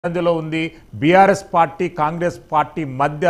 మధ్యలో ఉంది BRS party Congress party మధ్య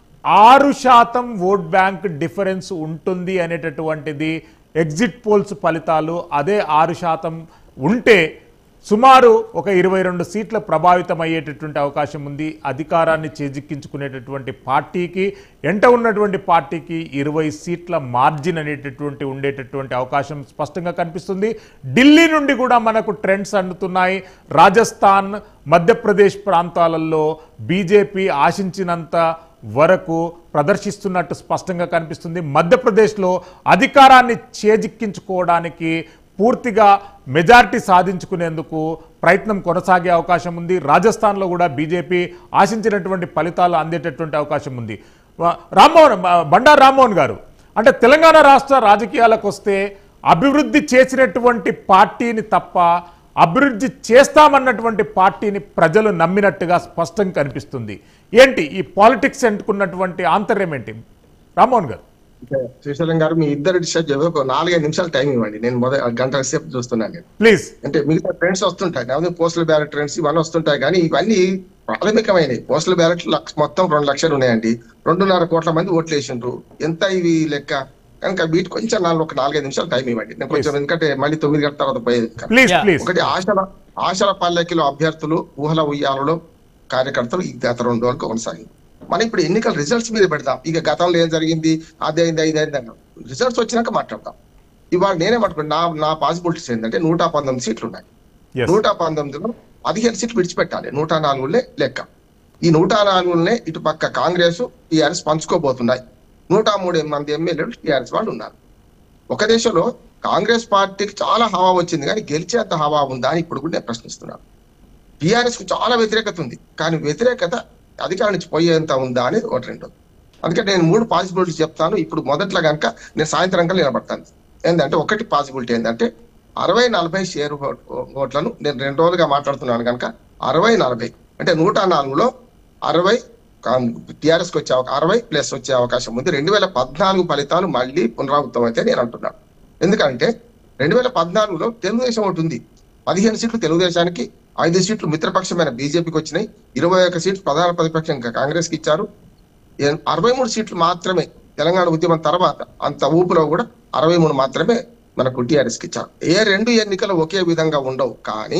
ఆరు శాతం ఓట్ బ్యాంక్ డిఫరెన్స్ ఉంటుంది అనేటటువంటిది ఎగ్జిట్ పోల్స్ ఫలితాలు అదే ఆరు శాతం ఉంటే సుమారు ఒక ఇరవై రెండు సీట్ల ప్రభావితం అయ్యేటటువంటి అవకాశం ఉంది అధికారాన్ని చేజిక్కించుకునేటటువంటి పార్టీకి ఎంట ఉన్నటువంటి పార్టీకి ఇరవై సీట్ల మార్జిన్ అనేటటువంటి ఉండేటటువంటి అవకాశం స్పష్టంగా కనిపిస్తుంది ఢిల్లీ నుండి కూడా మనకు ట్రెండ్స్ అందుతున్నాయి రాజస్థాన్ మధ్యప్రదేశ్ ప్రాంతాలలో బీజేపీ ఆశించినంత వరకు ప్రదర్శిస్తున్నట్టు స్పష్టంగా కనిపిస్తుంది మధ్యప్రదేశ్లో అధికారాన్ని చేజిక్కించుకోవడానికి పూర్తిగా మెజార్టీ సాధించుకునేందుకు ప్రయత్నం కొనసాగే అవకాశం ఉంది రాజస్థాన్లో కూడా బీజేపీ ఆశించినటువంటి ఫలితాలు అందేటటువంటి అవకాశం ఉంది వ- రామ్మోహన్ బ- బండారు రామ్మోహన్ గారు అంటే తెలంగాణ రాష్ట్ర రాజకీయాలకు వస్తే అభివృద్ధి చేసినటువంటి పార్టీని తప్ప అభివృద్ధి చేస్తామన్నటువంటి పార్టీని ప్రజలు నమ్మినట్టుగా స్పష్టంగా కనిపిస్తుంది ఏంటి ఈ పాలిటిక్స్ ఎంటుకున్నటువంటి ఆంతర్యం ఏంటి రామ్మోహన్ గారు శ్రీశైలం గారు మీ ఇద్దరు డిస్టర్బ్ చేయదు ఒక నాలుగైదు నిమిషాలు టైం ఇవ్వండి నేను మొదటి గంట సేపు చూస్తున్నాను నేను ప్లీజ్ అంటే మిగతా ట్రెండ్స్ వస్తుంటాయి కాబట్టి పోస్టల్ బ్యాలెట్ ట్రెండ్స్ ఇవన్నీ వస్తుంటాయి కానీ ఇవన్నీ ప్రాథమికమైనవి పోస్టల్ బ్యాలెట్ మొత్తం రెండు లక్షలు ఉన్నాయండి రెండున్నర కోట్ల మంది ఓట్లు వేసిండ్రు ఎంత ఇవి లెక్క కనుక వీటి కొంచెం నాలుగు ఒక నాలుగైదు నిమిషాలు టైం ఇవ్వండి నేను కొంచెం ఎందుకంటే మళ్ళీ తొమ్మిది గంటల తర్వాత పోయేది కదా. Please Yeah. ప్లీజ్ ఒకటి ఆశల ఆశల పల్లెకిలో అభ్యర్థులు ఊహల ఉయ్యాలలో కార్యకర్తలు ఈ గత రెండు రోజులు కొనసాగింది మనం ఇప్పుడు ఎన్నికల రిజల్ట్స్ మీద పెడదాం ఇక గతంలో ఏం జరిగింది అదే అయింది అయింది అయింది అన్నాం రిజల్ట్స్ వచ్చినాక మాట్లాడదాం ఇవాళ నేనే పట్టుకుని నా నా పాసిబిలిటీస్ ఏంటంటే నూట పంతొమ్మిది సీట్లు ఉన్నాయి Yes. నూట పంతొమ్మిదిలో పదిహేను సీట్లు విడిచిపెట్టాలి నూట నాలుగులే లెక్క ఈ నూట నాలుగులనే ఇటు పక్క కాంగ్రెస్ టీఆర్ఎస్ పంచుకోబోతున్నాయి నూట మూడు మంది ఎమ్మెల్యేలు టీఆర్ఎస్ వాళ్ళు ఉన్నారు ఒక దేశంలో కాంగ్రెస్ పార్టీకి చాలా హవా వచ్చింది కానీ గెలిచేంత హవా ఉందా అని ఇప్పుడు కూడా నేను ప్రశ్నిస్తున్నాను టీఆర్ఎస్ కు చాలా వ్యతిరేకత ఉంది కానీ వ్యతిరేకత అధికారం నుంచి పోయేంత ఉందా అనేది ఒకటి రెండు అందుకే నేను మూడు పాసిబిలిటీస్ చెప్తాను ఇప్పుడు మొదట్లో కనుక నేను సాయంత్రం కల్లా నిలబడతాను ఏంటంటే ఒకటి పాసిబిలిటీ ఏంటంటే అరవై నలభై షేర్ ఓ- ఓట్లను నేను రెండు రోజులుగా మాట్లాడుతున్నాను కనుక అరవై నలభై అంటే నూట నాలుగులో అరవై టిఆర్ఎస్ కి వచ్చే అవకా- అరవై ప్లస్ వచ్చే అవకాశం ఉంది రెండు వేల పద్నాలుగు ఫలితాలు మళ్ళీ పునరావృతం అయితే నేను అంటున్నాను ఎందుకంటే రెండు వేల పద్నాలుగులో తెలుగుదేశం ఒకటి ఉంది పదిహేను సీట్లు తెలుగుదేశానికి ఐదు సీట్లు మిత్రపక్షమైన బీజేపీకి వచ్చినాయి ఇరవై ఒక్క సీట్లు ప్రధాన ప్రతిపక్షం కాంగ్రెస్ కి ఇచ్చారు ఎన్- అరవై మూడు సీట్లు మాత్రమే తెలంగాణ ఉద్యమం తర్వాత అంత ఊపులో కూడా అరవై మూడు మాత్రమే మనకు టీఆర్ఎస్ కి ఇచ్చారు ఏ రెండు ఎన్నికలు ఒకే విధంగా ఉండవు కానీ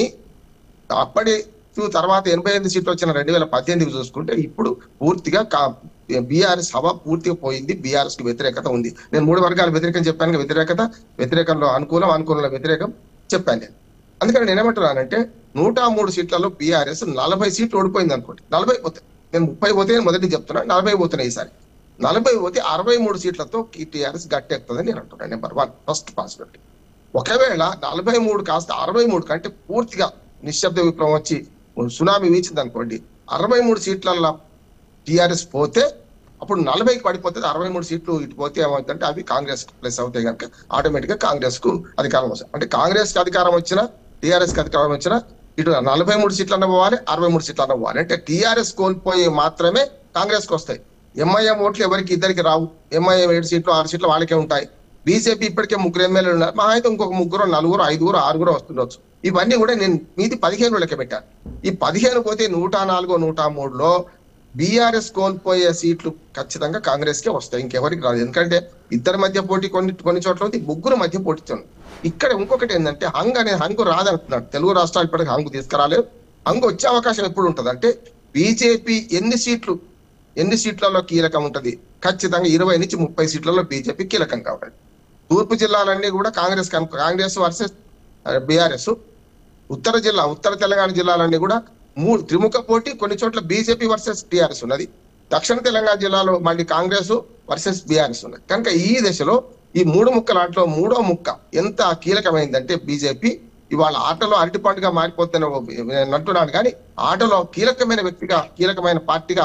అప్పటి చూ- తర్వాత ఎనభై ఎనిమిది సీట్లు వచ్చిన రెండు వేల పద్దెనిమిది చూసుకుంటే ఇప్పుడు పూర్తిగా బీఆర్ఎస్ హవా పూర్తిగా పోయింది బీఆర్ఎస్ కి వ్యతిరేకత ఉంది నేను మూడు వర్గాల వ్యతిరేకం చెప్పాను కదా, వ్యతిరేకత వ్యతిరేకంలో అనుకూలం అనుకూలంలో వ్యతిరేకం చెప్పాను నేను అందుకని నేను ఏమంటున్నానంటే నూట మూడు సీట్లలో బీఆర్ఎస్ నలభై సీట్లు ఓడిపోయింది అనుకోండి నలభై పోతాయి నేను ముప్పై పోతే నేను మొదటి చెప్తున్నా నలభై పోతున్నాయి ఈసారి నలభై పోతే అరవై మూడు సీట్లతో టీఆర్ఎస్ గట్టెక్కుతుందని నేను అంటున్నాను నెంబర్ వన్ ఫస్ట్ పాసిబిలిటీ ఒకవేళ నలభై మూడు కాస్త అరవై మూడు కంటే పూర్తిగా నిశ్శబ్ద విప్లవం వచ్చి సునామీ వీచింది అనుకోండి అరవై మూడు సీట్లలో టిఆర్ఎస్ పోతే అప్పుడు నలభైకి పడిపోతుంది అరవై మూడు సీట్లు ఇటు పోతే ఏమవుతుందంటే అవి కాంగ్రెస్ ప్లస్ అవుతాయి కనుక ఆటోమేటిక్ గా కాంగ్రెస్ కు అధికారం వస్తుంది అంటే కాంగ్రెస్ కి అధికారం వచ్చినా టిఆర్ఎస్ కి అధికారం వచ్చినా ఇటు నలభై మూడు సీట్లు అన్న పోవాలి అరవై మూడు సీట్లు అన్న పోవాలి అంటే టిఆర్ఎస్ కోల్పోయే మాత్రమే కాంగ్రెస్ కి వస్తాయి ఎంఐఎం ఓట్లు ఎవరికి ఇద్దరికి రావు ఎంఐఎం ఏడు సీట్లు ఆరు సీట్లు వాళ్ళకే ఉంటాయి బీజేపీ ఇప్పటికే ముగ్గురు ఎమ్మెల్యేలు ఉన్నారు మా అయితే ఇంకొక ముగ్గురు నలుగురు ఐదుగురు ఆరుగురు వస్తుండొచ్చు ఇవన్నీ కూడా నేను మీది పదిహేను లెక్క పెట్టాను ఈ పదిహేను పోతే నూట నాలుగో నూట మూడులో బీఆర్ఎస్ కోల్పోయే సీట్లు ఖచ్చితంగా కాంగ్రెస్ కే వస్తాయి ఇంకెవరికి రాదు ఎందుకంటే ఇద్దరి మధ్య పోటీ కొన్ని కొన్ని చోట్ల ఉంది ముగ్గురు మధ్య పోటీస్తుంది ఇక్కడ ఇంకొకటి ఏంటంటే హంగ్ అనే హంగు రాదంటున్నాడు తెలుగు రాష్ట్రాలు ఇప్పటికి హంగు తీసుకురాలేదు హంగు వచ్చే అవకాశం ఎప్పుడు ఉంటుంది అంటే బీజేపీ ఎన్ని సీట్లు ఎన్ని సీట్లలో కీలకం ఉంటది ఖచ్చితంగా ఇరవై నుంచి ముప్పై సీట్లలో బీజేపీ కీలకంగా ఉంటుంది తూర్పు జిల్లాలన్నీ కూడా కాంగ్రెస్ కనుక కాంగ్రెస్ వర్సెస్ బీఆర్ఎస్ ఉత్తర జిల్లా ఉత్తర తెలంగాణ జిల్లాలన్నీ కూడా మూడు త్రిముఖ పోటీ కొన్ని చోట్ల బీజేపీ వర్సెస్ టీఆర్ఎస్ ఉన్నది దక్షిణ తెలంగాణ జిల్లాలో మళ్ళీ కాంగ్రెస్ వర్సెస్ బీఆర్ఎస్ ఉన్నది కనుక ఈ దశలో ఈ మూడు ముక్కలాట్లో మూడో ముక్క ఎంత కీలకమైందంటే బీజేపీ ఇవాళ ఆటలో అరటిపండుగా మారిపోతున్న నేను అంటున్నాను కానీ ఆటలో కీలకమైన వ్యక్తిగా కీలకమైన పార్టీగా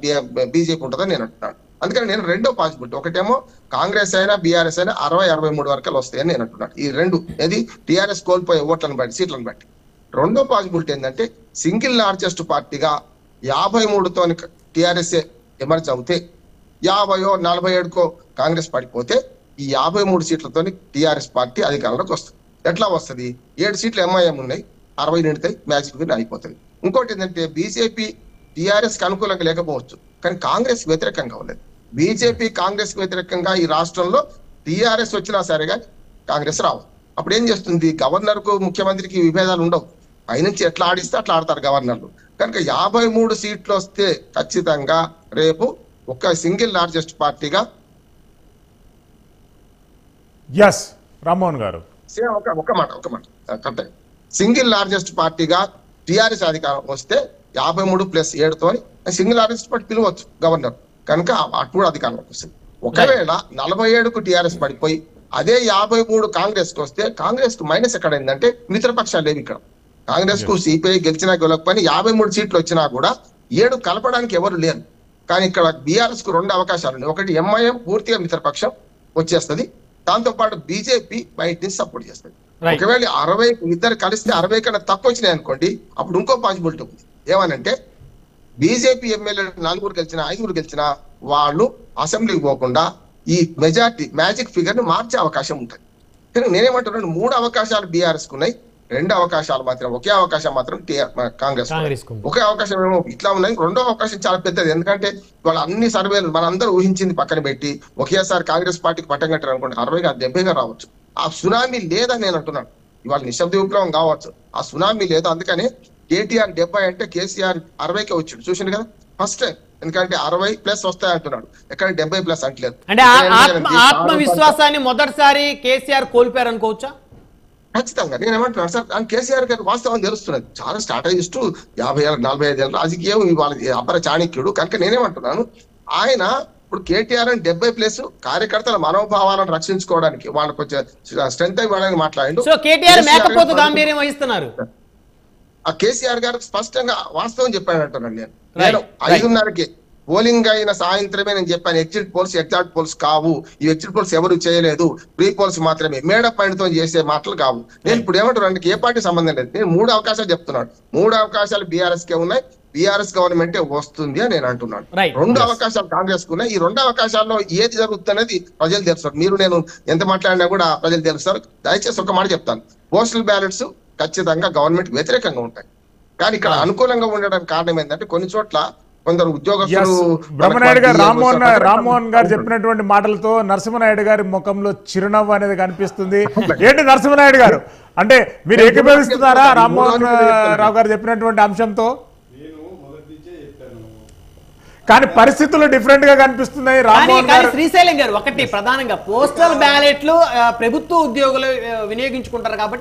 బీజేపీ ఉంటుందని నేను అంటున్నాను అందుకని నేను రెండో పాసిబిలిటీ ఒకటేమో కాంగ్రెస్ అయినా బీఆర్ఎస్ అయినా అరవై అరవై మూడు వరకు వస్తాయని నేను అంటున్నాను ఈ రెండు ఏది టీఆర్ఎస్ కోల్పోయే ఓట్లను బట్టి సీట్లను బట్టి రెండో పాసిబిలిటీ ఏంటంటే సింగిల్ లార్జెస్ట్ పార్టీగా యాభై మూడుతో టిఆర్ఎస్ ఎమర్జ్ అవుతే యాభైయో నలభై ఏడుకో కాంగ్రెస్ పడిపోతే ఈ యాభై మూడు సీట్లతో టిఆర్ఎస్ పార్టీ అధికారంలోకి వస్తుంది ఎట్లా వస్తది ఏడు సీట్లు ఎంఐఎం ఉన్నాయి అరవై నిండుతాయి మ్యాజిక్ విన్ అయిపోతుంది ఇంకోటి ఏంటంటే బీజేపీ టిఆర్ఎస్ కి అనుకూలంగా లేకపోవచ్చు కానీ కాంగ్రెస్ వ్యతిరేకంగా ఉండదు బీజేపీ కాంగ్రెస్ కి వ్యతిరేకంగా ఈ రాష్ట్రంలో టిఆర్ఎస్ వచ్చినా సరే కానీ కాంగ్రెస్ రావు అప్పుడు ఏం చేస్తుంది గవర్నర్ కు ముఖ్యమంత్రికి విభేదాలు ఉండవు పైనుంచి ఎట్లా ఆడిస్తే అట్లా ఆడతారు గవర్నర్లు కనుక యాభై మూడు సీట్లు వస్తే ఖచ్చితంగా రేపు ఒక సింగిల్ లార్జెస్ట్ పార్టీగా ఎస్ రామ్మోహన్ గారు సేమ్ ఒక ఒక మాట ఒక మాట కరెక్ట్ సింగిల్ లార్జెస్ట్ పార్టీగా టిఆర్ఎస్ అధికారం వస్తే యాభై మూడు ప్లస్ ఏడుతో సింగిల్ లార్జెస్ట్ పార్టీ పిలవచ్చు గవర్నర్ కనుక అటు కూడా అధికారంలోకి వస్తుంది ఒకవేళ నలభై ఏడుకు టిఆర్ఎస్ పడిపోయి అదే యాభై మూడు కాంగ్రెస్ కు వస్తే కాంగ్రెస్ కు మైనస్ ఎక్కడ ఏంటంటే మిత్రపక్షాలు లేవు ఇక్కడ కాంగ్రెస్ కు సిపిఐ గెలిచినా గెలవకపోయినా యాభై మూడు సీట్లు వచ్చినా కూడా ఏడు కలపడానికి ఎవరు లేరు కానీ ఇక్కడ బీఆర్ఎస్ కు రెండు అవకాశాలు ఉన్నాయి ఒకటి ఎంఐఎం పూర్తిగా మిత్రపక్షం వచ్చేస్తది దాంతో పాటు బీజేపీ బయట నుంచి సపోర్ట్ చేస్తుంది Right. ఒకవేళ అరవై ఇద్దరు కలిస్తే అరవై కన్నా తక్కువ వచ్చినాయి అనుకోండి అప్పుడు ఇంకో పాసిబిలిటీ ఉంది ఏమనంటే బీజేపీ ఎమ్మెల్యే నలుగురు గెలిచిన ఐదుగురు గెలిచిన వాళ్ళు అసెంబ్లీకి పోకుండా ఈ మెజార్టీ మ్యాజిక్ ఫిగర్ ని మార్చే అవకాశం ఉంటుంది కానీ నేనేమంటున్నాను మూడు అవకాశాలు బీఆర్ఎస్ ఉన్నాయి రెండు అవకాశాలు మాత్రం ఒకే అవకాశం మాత్రం TR కాంగ్రెస్ కాంగ్రెస్ కు ఉంది. ఒకే అవకాశం ఏమో ఇట్లా ఉన్నాయి రెండో అవకాశం చాలా పెద్దది ఎందుకంటే వాళ్ళ అన్ని సర్వేలు మనందరూ ఊహించింది పక్కన పెట్టి ఒకేసారి కాంగ్రెస్ పార్టీకి పట్టం కట్టారు అనుకోండి అరవై కాదు డెబ్బైగా రావచ్చు ఆ సునామీ లేదని నేను అంటున్నాను ఇవాళ నిశ్శబ్ద విప్లవం కావచ్చు ఆ సునామీ లేదు అందుకని కేటీఆర్ డెబ్బై అంటే కేసీఆర్ అరవైకే వచ్చాడు చూసిండు కదా ఫస్ట్ టైం ఎందుకంటే అరవై ప్లస్ వస్తాయి అంటున్నాడు ఎక్కడ డెబ్బై ప్లస్ అంటలేదు అంటే ఆ ఇక్కడ ఆత్మ ఏంటంటే ఆత్మవిశ్వాసాన్ని మొదటిసారి కేసీఆర్ కోల్పోయారు అనుకోవచ్చా ఖచ్చితంగా నేను ఏమంటున్నాను సార్ ఆయన కేసీఆర్ గారి వాస్తవం తెలుస్తున్నది చాలా స్ట్రాటజిస్ట్ యాభై ఏళ్ళ నలభై ఐదు ఏళ్ళ రాజకీయం ఇవాళ అపర చాణక్యుడు కనుక నేనేమంటున్నాను ఆయన ఇప్పుడు కేటీఆర్ అని డెబ్బై ప్లేస్ కార్యకర్తల మనోభావాలను రక్షించుకోవడానికి వాళ్ళకి కొంచెం స్ట్రెంత్ ఇవ్వడానికి మాట్లాడిండు సో కేటీఆర్ కేసీఆర్ మేకపోతు గారు గాంభీర్యం వహిస్తున్నారు ఆ కేసీఆర్ గారు స్పష్టంగా వాస్తవం చెప్పాను అంటున్నాను నేను Right, నేను right. ఐదున్నరకి పోలింగ్ అయిన సాయంత్రమే నేను చెప్పాను ఎగ్జిట్ పోల్స్ ఎగ్జాక్ట్ పోల్స్ కావు ఈ ఎగ్జిట్ పోల్స్ ఎవరు చేయలేదు ప్రీ పోల్స్ మాత్రమే మేడ తో చేసే మాటలు కావు నేను ఇప్పుడు ఏమంటున్నాను ఏ పార్టీ సంబంధం లేదు నేను మూడు అవకాశాలు చెప్తున్నాను మూడు అవకాశాలు బీఆర్ఎస్ కే ఉన్నాయి బీఆర్ఎస్ గవర్నమెంటే వస్తుంది అని నేను అంటున్నాను Right. రెండు అవకాశాలు కాంగ్రెస్ కు ఉన్నాయి ఈ రెండు అవకాశాల్లో ఏది జరుగుతుంది అనేది ప్రజలు తెలుస్తారు మీరు నేను ఎంత మాట్లాడినా కూడా ప్రజలు తెలుస్తారు దయచేసి ఒక మాట చెప్తాను పోస్టల్ బ్యాలెట్స్ ఖచ్చితంగా గవర్నమెంట్ వ్యతిరేకంగా ఉంటాయి కానీ ఇక్కడ అనుకూలంగా ఉండడానికి కారణం ఏంటంటే కొన్ని చోట్ల కొందరు ఎస్ ఉద్యోగస్తులు బ్రహ్మనాయుడు గారు రామ్మోహన్ వాళ్ళకి రామ్మోహన్ గారు చెప్పినటువంటి మాటలతో నరసింహనాయుడు గారి ముఖంలో చిరునవ్వు అనేది కనిపిస్తుంది ఏంటి నరసింహనాయుడు గారు అంటే మీరు ఏకీభవిస్తున్నారా రామ్మోహన్ రావు గారు చెప్పినటువంటి అంశంతో నేను మొదటి నుంచే చెప్పాను కానీ పరిస్థితులు డిఫరెంట్ గా కనిపిస్తున్నాయి కానీ రామ్మోహన్ కానీ గారు శ్రీశైలం గారు ఒకటి ప్రధానంగా పోస్టల్ బ్యాలెట్లు ఆ, ప్రభుత్వ ఉద్యోగులు ఆ, వినియోగించుకుంటారు కాబట్టి